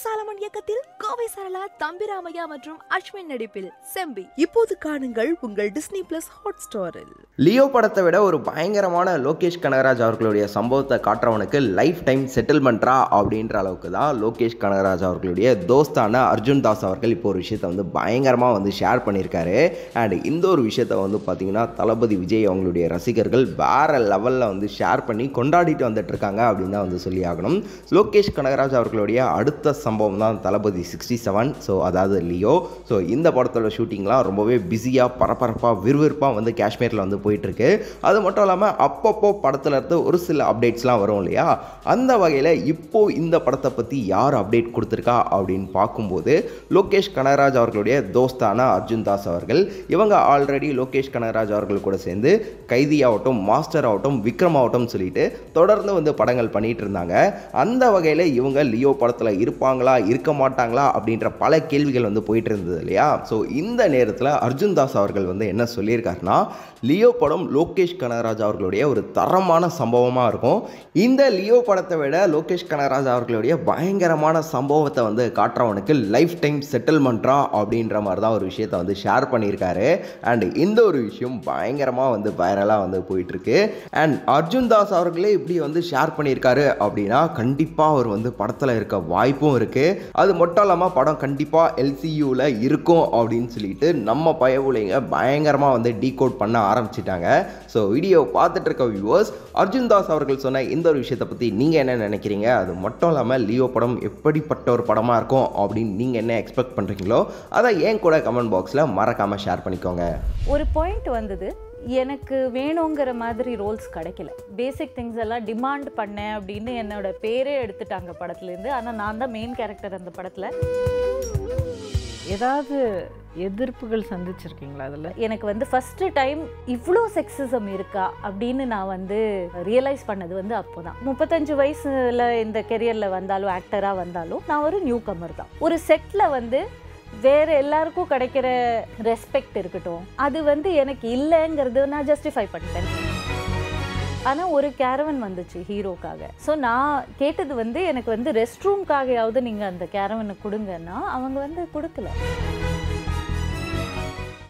சாலமன் இயக்கத்தில் கோவை சரளா தம்பிராமையா மற்றும் அஸ்வின் நடிப்பில் செம்பி இப்போது காணுங்கள் உங்கள் டிஸ்னி பிளஸ் ஹாட் ஸ்டாரில் லியோ படத்தை விட ஒரு பயங்கரமான லோகேஷ் கனகராஜ் அவர்களுடைய சம்பவத்தை காட்டுறவனுக்கு லைஃப் டைம் செட்டில்மெண்ட்ரா அப்படின்ற அளவுக்கு தான் லோகேஷ் கனகராஜ் அவர்களுடைய தோஸ்தான அர்ஜுன் தாஸ் அவர்கள் இப்போ ஒரு விஷயத்தை வந்து பயங்கரமாக வந்து ஷேர் பண்ணியிருக்காரு அண்ட் இந்த ஒரு விஷயத்தை வந்து பார்த்தீங்கன்னா தளபதி விஜய் அவங்களுடைய ரசிகர்கள் வேற லெவலில் வந்து ஷேர் பண்ணி கொண்டாடிட்டு வந்துட்டு இருக்காங்க அப்படின்னு தான் வந்து சொல்லி ஆகணும் லோகேஷ் கனகராஜ் அவர்களுடைய அடுத்த சம்பவம் தான் தளபதி சிக்ஸ்டி செவன் ஸோ அதாவது லியோ ஸோ இந்த படத்தோட ஷூட்டிங்லாம் ரொம்பவே பிஸியாக பரபரப்பாக விறுவிறுப்பாக வந்து காஷ்மீரில் வந்து போயிட்டுருக்கு அது மட்டும் இல்லாமல் அப்பப்போ படத்துல இருந்து ஒரு சில அப்டேட்ஸ்லாம் வரும் இல்லையா அந்த வகையில் இப்போ இந்த படத்தை பற்றி யார் அப்டேட் கொடுத்துருக்கா அப்படின்னு பார்க்கும்போது லோகேஷ் கனகராஜ் அவர்களுடைய தோஸ்தான அர்ஜுன் தாஸ் அவர்கள் இவங்க ஆல்ரெடி லோகேஷ் கனகராஜ் அவர்கள் கூட சேர்ந்து கைதி ஆகட்டும் மாஸ்டர் ஆகட்டும் விக்ரம் ஆகட்டும் சொல்லிட்டு தொடர்ந்து வந்து படங்கள் பண்ணிட்டு இருந்தாங்க அந்த வகையில் இவங்க லியோ படத்தில் இருப்பாங்களா இருக்க மாட்டாங்களா அப்படின்ற பல கேள்விகள் வந்து போயிட்டு இருந்தது இல்லையா ஸோ இந்த நேரத்தில் அர்ஜுன் தாஸ் அவர்கள் வந்து என்ன சொல்லியிருக்காருன்னா லியோ படம் லோகேஷ் கனகராஜ் அவர்களுடைய ஒரு தரமான சம்பவமாக இருக்கும் இந்த லியோ படத்தை விட லோகேஷ் கனகராஜ் அவர்களுடைய பயங்கரமான சம்பவத்தை வந்து காட்டுறவனுக்கு லைஃப் டைம் செட்டில்மெண்ட்ரா அப்படின்ற மாதிரி தான் ஒரு விஷயத்தை வந்து ஷேர் பண்ணியிருக்காரு அண்ட் இந்த ஒரு விஷயம் பயங்கரமாக வந்து வைரலாக வந்து போயிட்டுருக்கு அண்ட் அர்ஜுன் தாஸ் அவர்களே இப்படி வந்து ஷேர் பண்ணியிருக்காரு அப்படின்னா கண்டிப்பாக அவர் வந்து படத்தில் இருக்க வாய்ப்பும் இருக்குது அது மட்டும் இல்லாமல் படம் கண்டிப்பாக எல்சியூவில் இருக்கும் அப்படின்னு சொல்லிட்டு நம்ம பயவுலைங்க பயங்கரமாக வந்து டீகோட் பண்ண ஆரம்பிச்சிட்டாங்க ஸோ வீடியோ பார்த்துட்டு இருக்க வியூவர்ஸ் அர்ஜுன் தாஸ் அவர்கள் சொன்ன இந்த ஒரு விஷயத்தை பற்றி நீங்கள் என்ன நினைக்கிறீங்க அது மட்டும் இல்லாமல் லியோ படம் எப்படிப்பட்ட ஒரு படமாக இருக்கும் அப்படின்னு நீங்கள் என்ன எக்ஸ்பெக்ட் பண்ணுறீங்களோ அதை ஏன் கூட கமெண்ட் பாக்ஸில் மறக்காமல் ஷேர் பண்ணிக்கோங்க ஒரு பாயிண்ட் வந்தது எனக்கு வேணுங்கிற மாதிரி ரோல்ஸ் கிடைக்கல பேசிக் திங்ஸ் எல்லாம் டிமாண்ட் பண்ணேன் அப்படின்னு என்னோட பேரே எடுத்துட்டாங்க படத்துலேருந்து ஆனால் நான் தான் மெயின் கேரக்டர் அந்த படத்தில் ஏதாவது எதிர்ப்புகள் சந்திச்சிருக்கீங்களா அதில் எனக்கு வந்து ஃபஸ்ட்டு டைம் இவ்வளோ செக்ஸிசம் இருக்கா அப்படின்னு நான் வந்து ரியலைஸ் பண்ணது வந்து அப்போ தான் முப்பத்தஞ்சு வயசுல இந்த கெரியரில் வந்தாலும் ஆக்டராக வந்தாலும் நான் ஒரு நியூ கமர் தான் ஒரு செட்டில் வந்து வேற எல்லாருக்கும் கிடைக்கிற ரெஸ்பெக்ட் இருக்கட்டும் அது வந்து எனக்கு இல்லைங்கிறது நான் ஜஸ்டிஃபை பண்ணிட்டேன் ஆனால் ஒரு கேரவன் வந்துச்சு ஹீரோக்காக ஸோ நான் கேட்டது வந்து எனக்கு வந்து ரெஸ்ட் ரூம்காகையாவது நீங்கள் அந்த கேரவனை கொடுங்கன்னா அவங்க வந்து கொடுக்கல